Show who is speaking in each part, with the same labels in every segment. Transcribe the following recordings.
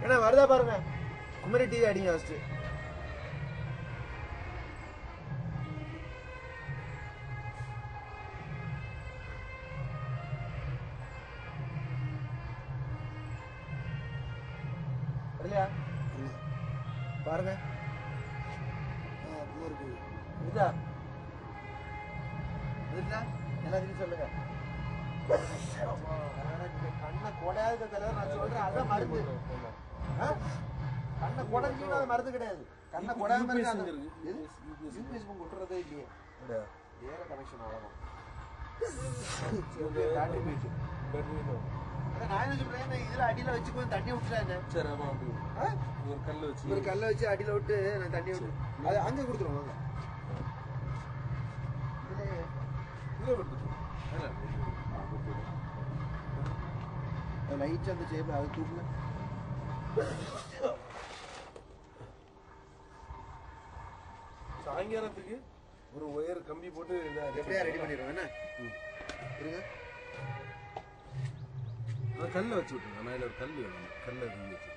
Speaker 1: ஏன்னா வருதா பாருங்க குமரி டிவி அடிங்க ஃபர்ஸ்ட் வரலையா பாருங்க இதா இதுல எல்லாத்தையும் சொல்லுங்க ஆமா, ஆனா நீங்க கண்ணை கொடாத தலைவர் நான் சொல்றேன் அதான் மருந்து ஆ? கண்ணை கொடைஞ்சுன்னா அது மருந்து கிடையாது கண்ணை கொடாம இருக்கு அந்த எது யூபிஎஸ் பங்கு விட்டுறதே இல்லையே வேற கனெக்ஷன் அவ்வளவுதான் சரி, தாண்டி போயிட்டு அதான் நான் என்ன சொல்றேன் இதுல அடியில வச்சு கொஞ்சம் தண்ணி விட்டுறாங்க
Speaker 2: சரி ஆமா அப்படி
Speaker 1: ஆ?
Speaker 2: ஒரு கல்ல வச்சு
Speaker 1: ஒரு கல்லை வச்சு அடியில விட்டு நான் தண்ணி விட்டு அது அங்க கொடுத்துருவோம் வாங்க இதுலயே
Speaker 2: இதுல விட்டுட்டு
Speaker 1: லைட் அந்த டேபிள் அது தூக்குங்க
Speaker 2: சாயங்காலத்துக்கு ஒரு ஒயர் கம்பி போட்டு இதை
Speaker 1: எப்படியா ரெடி பண்ணிடுவோம் என்ன இருங்க
Speaker 2: அந்த கல்லை வச்சு விட்டுருங்க நான் இதுல ஒரு கல் வேணும் கல்லை தூக்கி வச்சு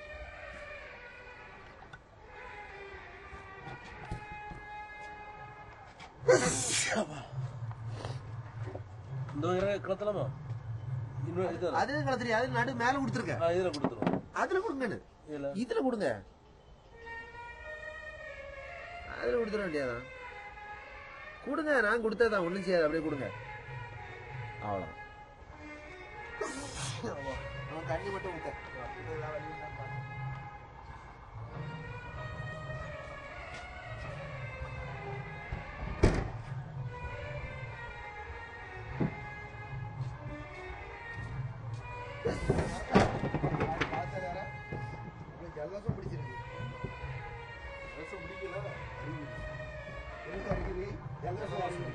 Speaker 2: இந்த ஒயரை கலத்தலாமா இன்னும் இது
Speaker 1: அது கலத்துறியா அது நடு மேல கொடுத்துருக்க
Speaker 2: ஆ, இதுல கொடுத்துருவோம்
Speaker 1: அதுல கொடுங்கன்னு
Speaker 2: இதுல
Speaker 1: இதுல கொடுங்க அதுல கொடுத்துட வேண்டியதான் கொடுங்க நான் கொடுத்ததான் ஒண்ணும் செய்யாது அப்படியே கொடுங்க அவ்வளவுதான் அவன் தண்ணி மட்டும் ஊத்த ஜலதோஷம் பிடிச்சிருக்கு
Speaker 2: ரசம் பிடிக்கல
Speaker 1: எனக்கு அடிக்கடி ஜலதோஷம் வருது.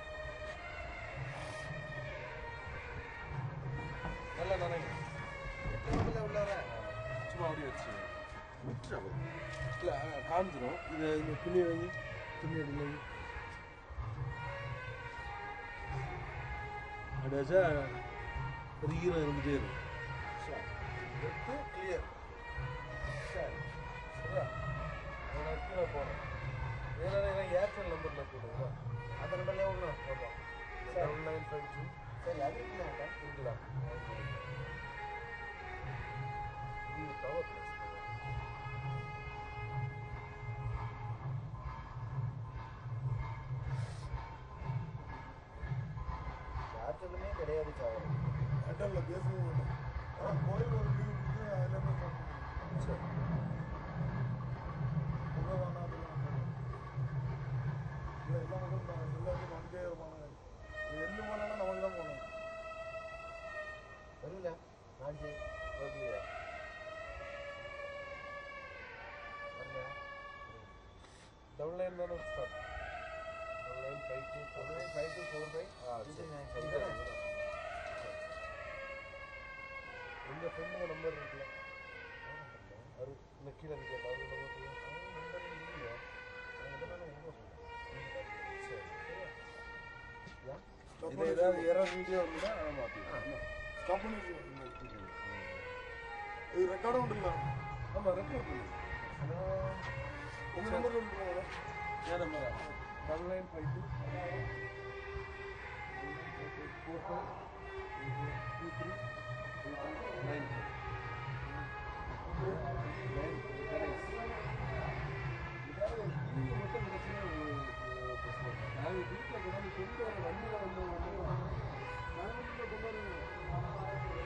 Speaker 2: நல்லா நினைங்க
Speaker 1: எத்தனை உள்ள உள்ளவர?
Speaker 2: சும்மா அப்படியே வச்சு
Speaker 1: விட்டுரு அவரு.
Speaker 2: இல்ல ஆ, காமிச்சிரும் இதை இந்த துணி வாங்கி துணி அடியில் வாங்கி அப்படி வச்சா ஒரு ஈரம் இருந்துட்டே இருக்கும் எடுத்து கிளியர் சரி சரியா நான் கீழே போகிறேன் வேற ஏர்டெல் நம்பரில் போடுங்களா
Speaker 1: அந்த நம்பர்லயே விடணும்.
Speaker 2: ஆமாம் டபுள் நைன் ஃபைவ் டூ
Speaker 1: சரி, அது இருக்குல்ல வேண்டாம்.
Speaker 2: இருக்குதா இது டவர்
Speaker 1: யார்கிட்டயுமே கிடையாது சாவரம்.
Speaker 2: ஏர்டெல்லில் பேசவே மாட்டேன் ஆனால் கோயில் ஒரு லீவ் கொடுத்து எல்லாமே பண்ணுறேன் சரி உங்கள் வேணா அதெல்லாம் இல்லை எல்லா மக்களும் தான் எல்லாருக்கும் வந்துட்டே இருப்பாங்க இது எந்த போனாலும் நமக்கு தான் போகணும்
Speaker 1: வரும்ல? நான் சரி.
Speaker 2: ஓகேயா
Speaker 1: வரலையா?
Speaker 2: டபுள் நைன் தானே start double nine five two four
Speaker 1: ஒன்று five two four five
Speaker 2: ah
Speaker 1: two
Speaker 2: சரி
Speaker 1: three nine five.
Speaker 2: இதுதானே? உங்க ஃப்ரெண்டுங்க நம்பர் இருக்குல்ல அரு இந்த கீழே நிற்கிறது அவங்க நம்பர் இது ஏதாவது எரர் வீடியோ இருந்தா மாற்றிக்கலாம்
Speaker 3: ஸ்டாப் பண்ணி இது ரெக்கார்டும் உண்டுல்ல
Speaker 2: ஆமா ரெக்கார்ட் பண்ணி
Speaker 3: உங்க நம்பர் உண்டு
Speaker 2: ஏன் நம்பரா double nine five two four five two three nine nine நீங்கள் மட்டும் பிரச்சனை நாங்கள் வீட்டில் கொண்டாந்து கொண்டு வர வண்டியில் வந்து நாங்கள் வீட்டில் கொண்டு வரோம்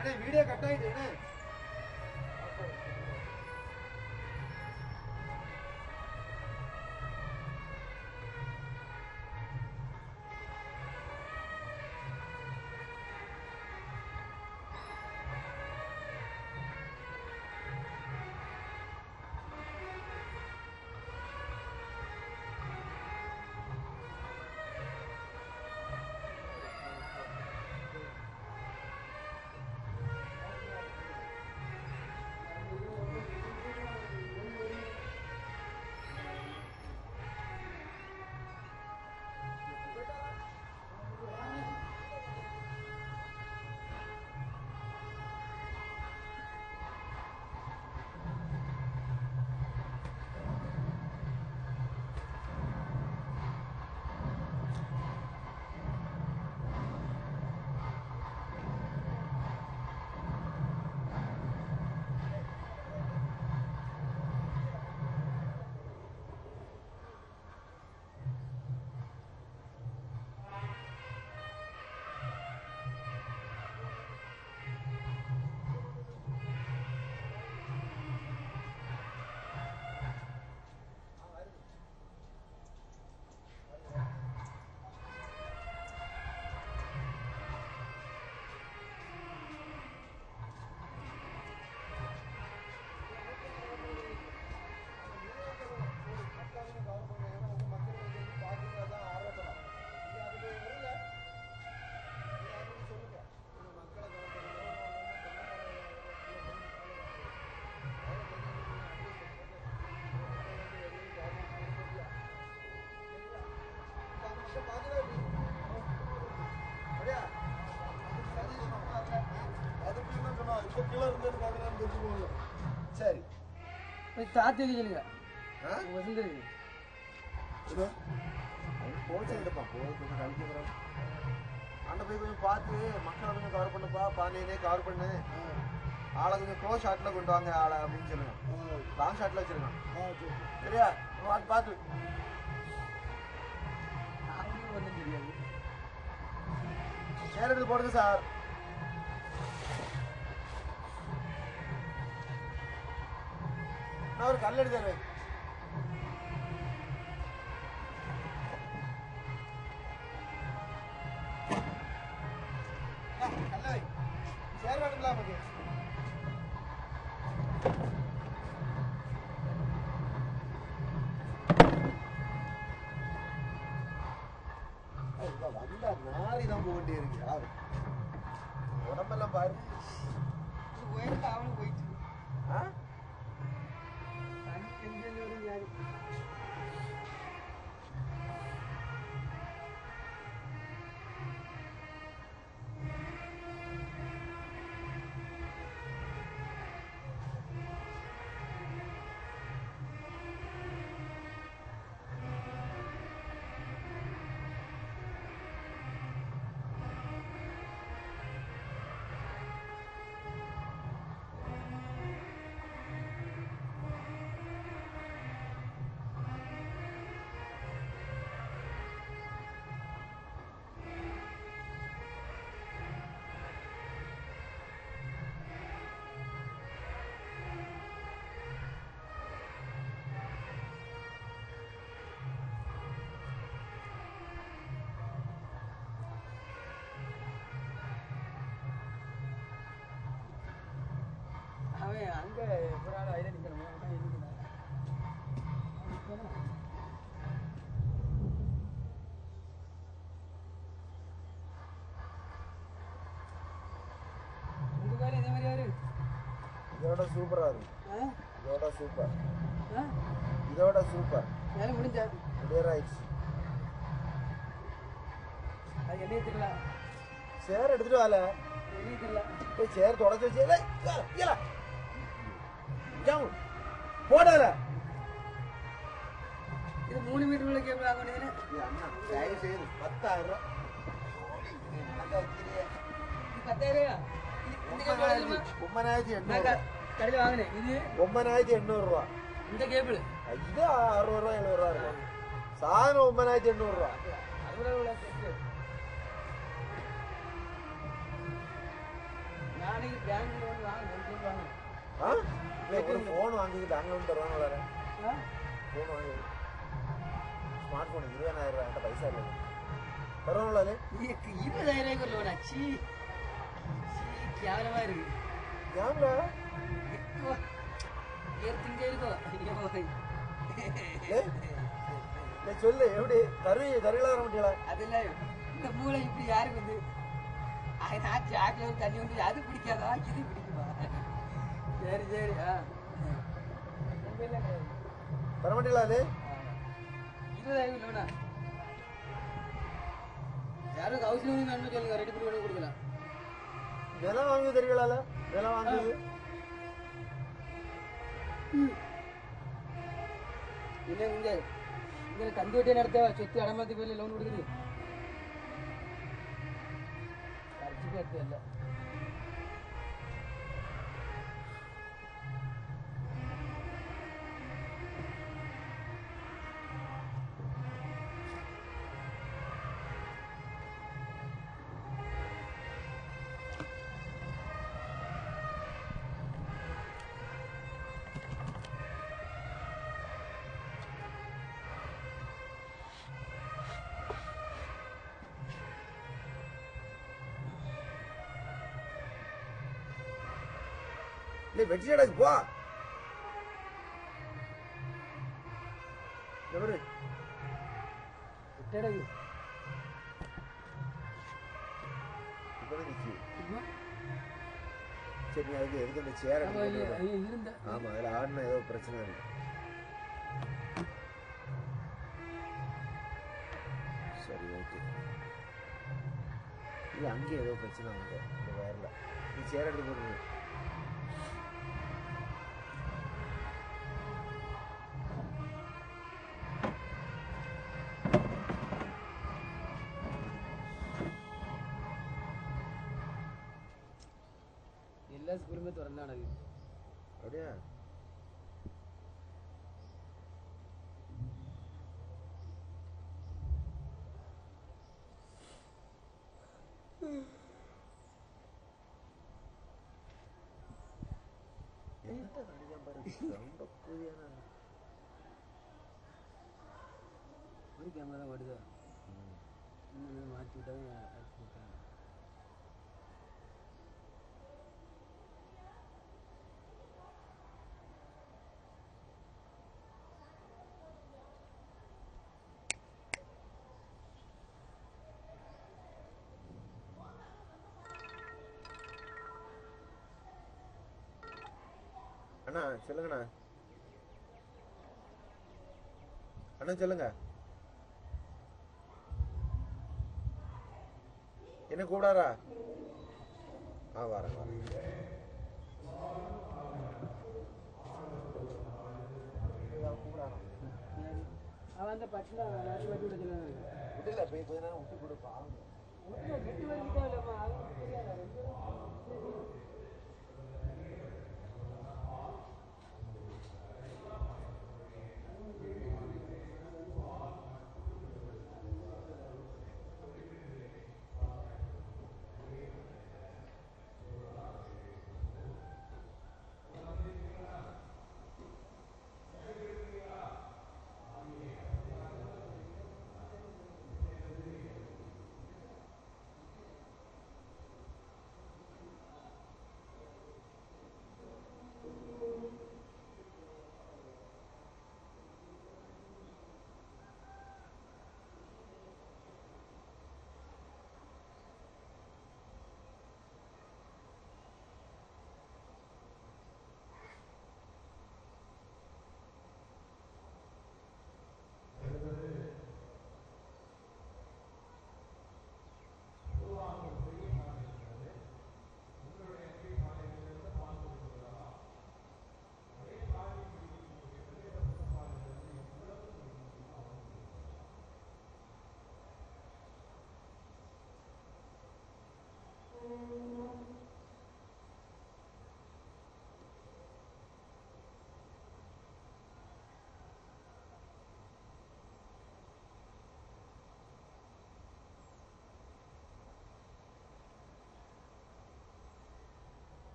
Speaker 1: அண்ணே வீடியோ கட் ஆயிட்டு அண்ணே
Speaker 3: இப்ப கீழே இருந்து பாக்குறான்னு தெரிஞ்சுக்கோங்க
Speaker 1: சரி
Speaker 2: தாத்தி வைக்க சொல்லுங்க
Speaker 1: ஆ?
Speaker 2: வசந்திருக்கு
Speaker 1: போச்சு எடுப்பான் போய் கொஞ்சம் கழிச்சு வரோம் அண்ணன் போய் கொஞ்சம் பார்த்து மக்களை கொஞ்சம் கவர் பண்ணுப்பா பாண்டியனே கவர் பண்ணு ஆளை கொஞ்சம் க்ளோ ஷாட்ல கொண்டு வாங்க ஆளை அப்படின்னு சொல்லுங்க லாங் ஷாட்ல வச்சிருக்கான் சரியா பார்த்து பார்த்து
Speaker 2: அவங்களுக்கு ஒன்றும் தெரியாது
Speaker 1: சேர் எடுத்து போடுங்க சார் நான் ஒரு கல் எடுத்து தருவேன் ஆ, கல்ல வை. சேர் வேணுங்களா நமக்கு ஐயா, வந்தா நாரி தான் போக வேண்டியிருக்கு யாரு உடம்பெல்லாம் பாரு
Speaker 2: போயிட்டு அவனும் போயிட்டு
Speaker 1: ஆ?
Speaker 2: தண்ணி எங்கேருந்து வருது யாரு அவன் அங்க ஒரு ஆள் அதில் நிற்கணும் அவன் எதுக்குண்ணா? அவன் நிக்கணும். உங்க கார் இதே மாதிரி யாரு
Speaker 1: இதோட சூப்பரா இருக்கு
Speaker 2: ஆ
Speaker 1: இதோட சூப்பர்
Speaker 2: ஆ
Speaker 1: இதோட சூப்பர்
Speaker 2: வேலை முடிஞ்சா
Speaker 1: கிளியர் ஆயிடுச்சு
Speaker 2: அது என்னையே தெரியல
Speaker 1: சேர் எடுத்துட்டு வால
Speaker 2: என்னையே தெரியல
Speaker 1: போய் சேர் தொடச்சு வச்சு இல்லை இல்லை போடல
Speaker 2: இது மூணு மீட்டர் உள்ள கேபிள் ஆக வேண்டியதுன்னு
Speaker 1: அண்ணா தயவு செய்து பத்தாயிரம் ரூபா அங்க வச்சிருக்கியே.
Speaker 2: பத்தாயிரம் இந்த கேபிள்
Speaker 1: ஒன்பதாயிரத்தி ஒன்பதாயிரத்தி
Speaker 2: நான்
Speaker 1: எண்ணூறு
Speaker 2: க- கடையில் வாங்கினேன் இது
Speaker 1: ஒன்பதாயிரத்தி எண்ணூறு ரூபா
Speaker 2: இந்த கேபிள்
Speaker 1: இது அறுபது ரூபா எழுபது ரூபா இருக்கும் சாதனம் ஒன்பதாயிரத்தி எண்ணூறு ரூபா
Speaker 2: அறுபது உள்ள கேபிள் நாளைக்கு
Speaker 4: பேங்க் லோன் வாங்க ஒரு கோடி வாங்க
Speaker 1: ஆ இல்லை ஒரு ஃபோன் வாங்கி பேங்க் லோன் தருவாங்க வேற
Speaker 4: ஆ?
Speaker 1: ஃபோன் வாங்கி ஸ்மார்ட் ஃபோன் இருபதாயிரம் ரூபாய் என்கிட்ட பைசா இல்லை தருவாங்களே
Speaker 4: இதுக்கு இருபதாயிரம் ரூபாய்க்கு லோனா சீ சீ கேவலமா இருக்கு
Speaker 1: ஏன்டா
Speaker 4: இப்போ ஏத்திங்க இருக்கோ ஐயோ
Speaker 1: ஏய், இல்லை சொல்லு எப்படி தருவி தருவில தர மாட்டீங்களா
Speaker 4: அதுல இந்த மூளை இப்படி யாருக்கு வந்து அது நான் சாக்கில் தண்ணி வந்து அது பிடிக்காதா இது பிடிக்குமா சரி சரி ஆ உங்க இல்ல
Speaker 1: தர மாட்டீங்களா அது
Speaker 4: இருபதாயிரம் லோனா யாரும் ஹவுசிங் வேணும்னு சொல்லுங்க ரெடி பண்ணி பண்ணி கொடுக்கலாம்
Speaker 1: விலை வாங்கி தருவீங்களா விலை வாங்குது
Speaker 4: இல்லை இங்க இங்க கந்து வெட்டி நடத்த சொத்து அடமாத்தி பேர்ல லோன் கொடுக்குது கரைச்சி எடுத்து இல்லை
Speaker 1: இல்லை வெட்டிடாச்சு போ எவரு
Speaker 4: விட்டடகு
Speaker 1: இப்போ நிற்கி சரி நீ அதுக்கு எதுக்கு அந்த சேர்
Speaker 4: இருந்த
Speaker 1: ஆமா அதுல ஆடின ஏதோ பிரச்சனை இருக்கு சரி ஓகே இல்ல அங்கே ஏதோ பிரச்சனை வந்து இந்த வேறல நீ சேர் எடுத்து போடுங்க
Speaker 4: എല്ലാ സ്കൂളും തുറന്നാണത്
Speaker 1: அப்படியா എന്താ കാണിക്കാൻ പറയും ரொம்ப கூதியான
Speaker 4: ഒരു ക്യാമറ ഓടുക മാറ്റി വിട്ടാൽ
Speaker 1: அண்ணா சொல்லுங்கண்ணா அண்ணா சொல்லுங்க என்ன கூப்பிடாரா ஆ வரேன் வரேன்
Speaker 4: அவன் அந்த பட்டில ராசி வாட்டி விட சொன்னாங்க
Speaker 1: விடல போய் கொஞ்ச நேரம் விட்டு கொடு பாவம்
Speaker 4: வீட்டு வந்துட்டாவில்லம்மா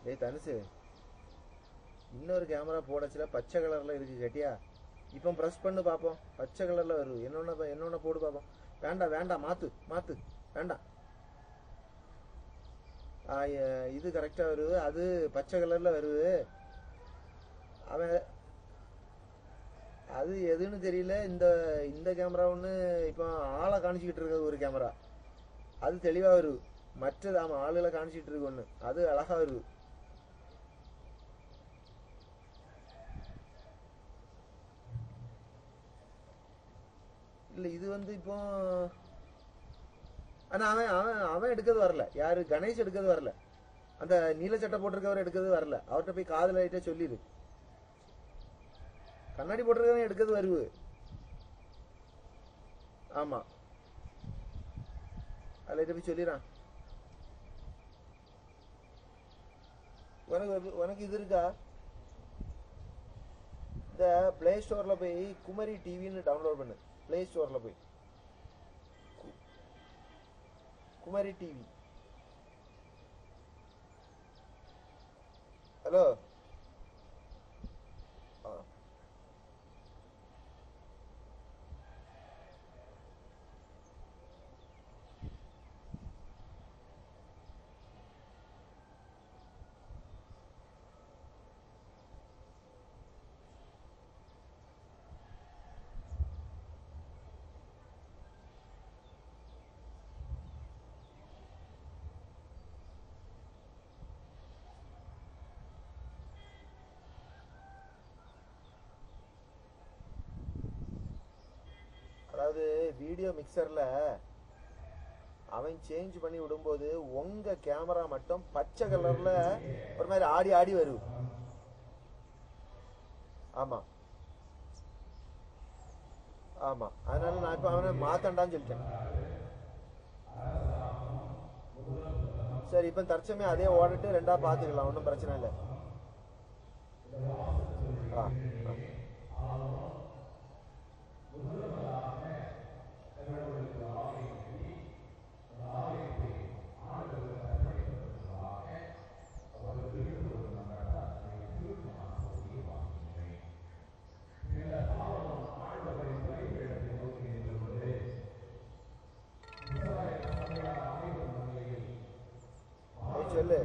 Speaker 1: ஏய் தனுசு இன்னொரு கேமரா போடச்சுல பச்சை கலர்ல இருக்கு கேட்டியா இப்போ ப்ரெஸ் பண்ணு பார்ப்போம் பச்சை கலர்ல வருது என்னொன்னு என்னொன்னு போடு பார்ப்போம் வேண்டாம் வேண்டாம் மாத்து மாத்து வேண்டாம் ஆ, எ- இது கரெக்டா வருது அது பச்சை கலர்ல வருது அவன் அது எதுன்னு தெரியல இந்த இந்த கேமரா ஒன்று இப்போ ஆளை காணிச்சிக்கிட்டு இருக்கிறது ஒரு கேமரா அது தெளிவா வருது மற்றது ஆமா ஆளுகளை காணிச்சிட்டு இருக்கு ஒன்று அது அழகா வருது இல்ல இது வந்து இப்போ ஆனா அவன் அவன் அவன் எடுக்கிறது வரல யாரு கணேஷ் எடுக்கிறது வரல அந்த நீல சட்டை போட்டிருக்கவர் எடுக்கிறது வரல அவர்கிட்ட போய் காதுல லைட்டா சொல்லிடு கண்ணாடி போட்டிருக்கவன் எடுக்கிறது வருவு ஆமா அதில் போய் சொல்லிடுறான் உனக்கு ஒரு- உனக்கு இது இருக்கா இந்த பிளே ஸ்டோர்ல போய் குமரி டிவின்னு டவுன்லோட் பண்ணு பிளே ஸ்டோர்ல போய் கு- குமரி டிவி ஹலோ ஆ அதாவது வீடியோ மிக்சர்ல அவன் சேஞ்ச் பண்ணி விடும்போது உங்க கேமரா மட்டும் பச்சை கலர்ல ஒரு மாதிரி ஆடி ஆடி வரும் ஆமா ஆமா அதனால நான் இப்ப அவனை மாத்தண்டான்னு சொல்லிட்டேன் சரி இப்ப தற்சமயம் அதே ஓடிட்டு ரெண்டா பாத்துக்கலாம் ஒன்றும் பிரச்சனை இல்லை ஆ ஆ. ஏய், சொல்லு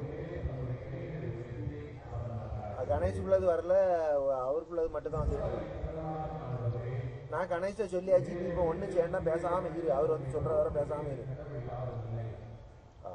Speaker 1: அஹ் கணேஷ் உள்ளது வரல அவருக்குள்ளது மட்டும் தான் வந்துருக்கு நான் கணேஷை சொல்லியாச்சு நீ இப்போ ஒன்றும் செய்யணும் பேசாம இரு அவர் வந்து சொல்ற வர பேசாம இரு ஆ.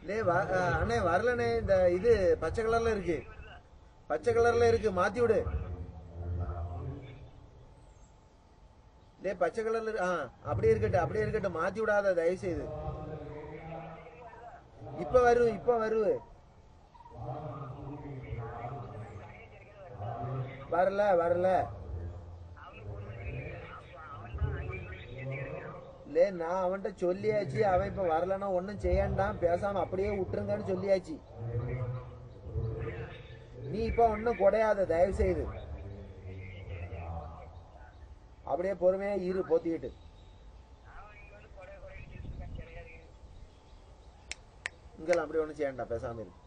Speaker 1: லே வ- அஹ் அண்ணே வரலண்ணே இந்த இது பச்சை கலர்ல இருக்கு பச்சை கலர்ல இருக்கு மாத்தி விடு லே பச்சை கலர்ல இரு- ஆ அப்படியே இருக்கட்டும் அப்படியே இருக்கட்டும் மாத்தி விடாத தயவு செய்து இப்ப வரும் இப்ப வருவு வரல வரல லே நான் அவன்கிட்ட சொல்லியாச்சு அவன் இப்ப வரலன்னா ஒன்னும் செய்யண்டாம் பேசாம அப்படியே விட்டுருங்கன்னு சொல்லியாச்சு நீ இப்ப ஒன்னும் குடையாத தயவு செய்து அப்படியே பொறுமையா இரு போத்திக்கிட்டு இங்கெல்லாம் அப்படியே ஒன்றும் செய்யண்டா பேசாம இரு